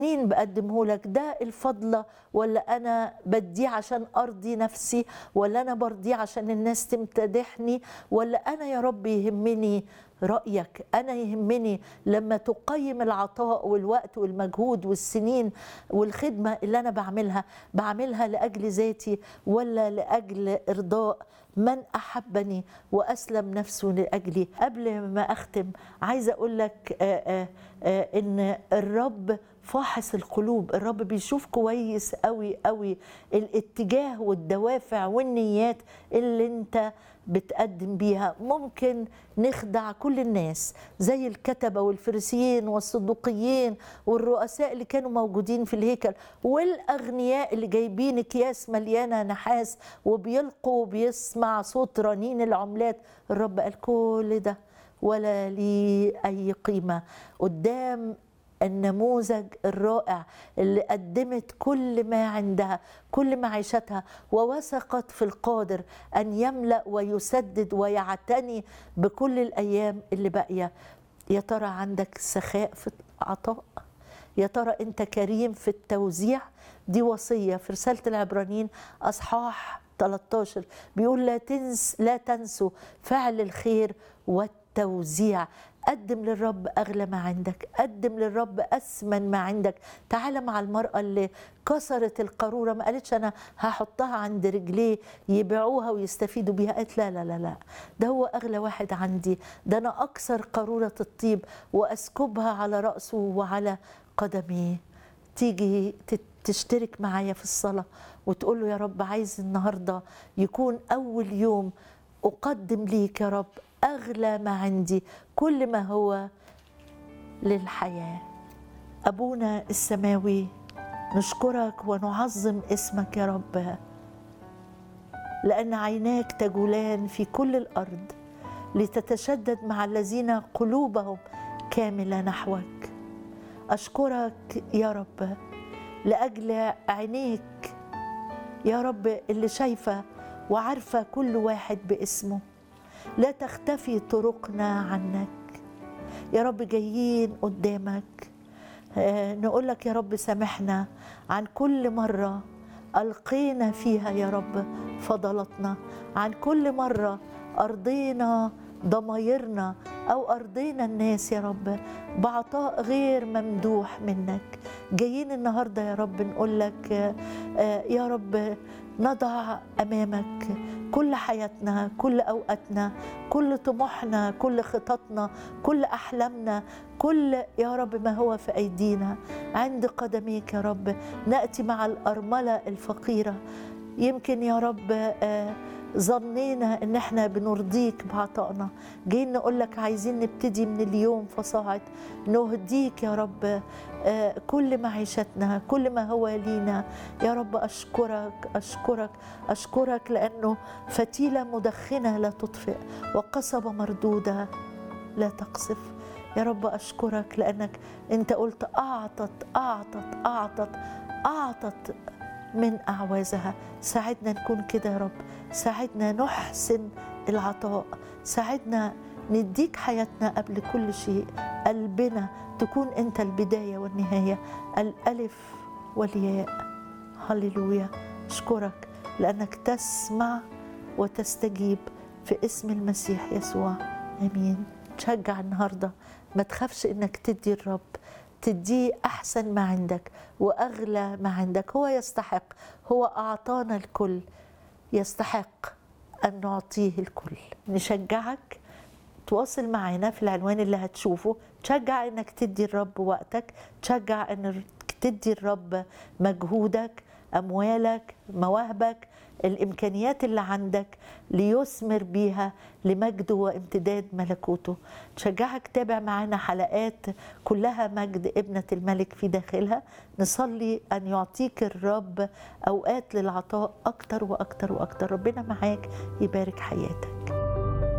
مين بقدمه لك ده الفضلة ولا أنا بديه عشان أرضي نفسي ولا أنا برضيه عشان الناس تمتدحني ولا أنا يا رب يهمني رأيك أنا يهمني لما تقيم العطاء والوقت والمجهود والسنين والخدمة اللي أنا بعملها بعملها لأجل ذاتي ولا لأجل إرضاء من أحبني وأسلم نفسه لأجلي قبل ما أختم عايزة أقول لك آه، آه، آه، إن الرب فاحص القلوب الرب بيشوف كويس قوي قوي الاتجاه والدوافع والنيات اللي انت بتقدم بيها ممكن نخدع كل الناس زي الكتبة والفريسيين والصدوقيين والرؤساء اللي كانوا موجودين في الهيكل والأغنياء اللي جايبين أكياس مليانة نحاس وبيلقوا بيسمع صوت رنين العملات الرب قال كل ده ولا لي أي قيمة قدام النموذج الرائع اللي قدمت كل ما عندها كل معيشتها ووثقت في القادر ان يملا ويسدد ويعتني بكل الايام اللي باقيه يا ترى عندك سخاء في العطاء يا ترى انت كريم في التوزيع دي وصيه في رساله العبرانيين اصحاح 13 بيقول لا تنس لا تنسوا فعل الخير والتوزيع قدم للرب اغلى ما عندك قدم للرب اثمن ما عندك تعال مع المراه اللي كسرت القاروره ما قالتش انا هحطها عند رجليه يبيعوها ويستفيدوا بيها قالت لا لا لا لا ده هو اغلى واحد عندي ده انا اكسر قاروره الطيب واسكبها على راسه وعلى قدميه تيجي تشترك معايا في الصلاه وتقول له يا رب عايز النهارده يكون اول يوم اقدم ليك يا رب اغلى ما عندي كل ما هو للحياه ابونا السماوي نشكرك ونعظم اسمك يا رب لان عيناك تجولان في كل الارض لتتشدد مع الذين قلوبهم كامله نحوك اشكرك يا رب لاجل عينيك يا رب اللي شايفه وعارفه كل واحد باسمه لا تختفي طرقنا عنك يا رب جايين قدامك آه نقول لك يا رب سامحنا عن كل مره القينا فيها يا رب فضلتنا عن كل مره ارضينا ضمايرنا او ارضينا الناس يا رب بعطاء غير ممدوح منك جايين النهارده يا رب نقول لك آه يا رب نضع امامك كل حياتنا كل اوقاتنا كل طموحنا كل خططنا كل احلامنا كل يا رب ما هو في ايدينا عند قدميك يا رب ناتي مع الارمله الفقيره يمكن يا رب آه ظنينا ان احنا بنرضيك بعطائنا جايين نقول لك عايزين نبتدي من اليوم فصاعد نهديك يا رب كل معيشتنا كل ما هو لينا يا رب اشكرك اشكرك اشكرك لانه فتيله مدخنه لا تطفئ وقصبه مردوده لا تقصف يا رب اشكرك لانك انت قلت اعطت اعطت اعطت اعطت من اعوازها ساعدنا نكون كده يا رب ساعدنا نحسن العطاء ساعدنا نديك حياتنا قبل كل شيء قلبنا تكون انت البدايه والنهايه الالف والياء هللويا اشكرك لانك تسمع وتستجيب في اسم المسيح يسوع امين تشجع النهارده ما تخافش انك تدي الرب تديه احسن ما عندك واغلى ما عندك هو يستحق هو اعطانا الكل يستحق ان نعطيه الكل نشجعك تواصل معنا في العنوان اللي هتشوفه تشجع انك تدي الرب وقتك تشجع انك تدي الرب مجهودك اموالك مواهبك الامكانيات اللي عندك ليثمر بيها لمجده وامتداد ملكوته تشجعك تابع معانا حلقات كلها مجد ابنه الملك في داخلها نصلي ان يعطيك الرب اوقات للعطاء اكتر واكتر واكتر ربنا معاك يبارك حياتك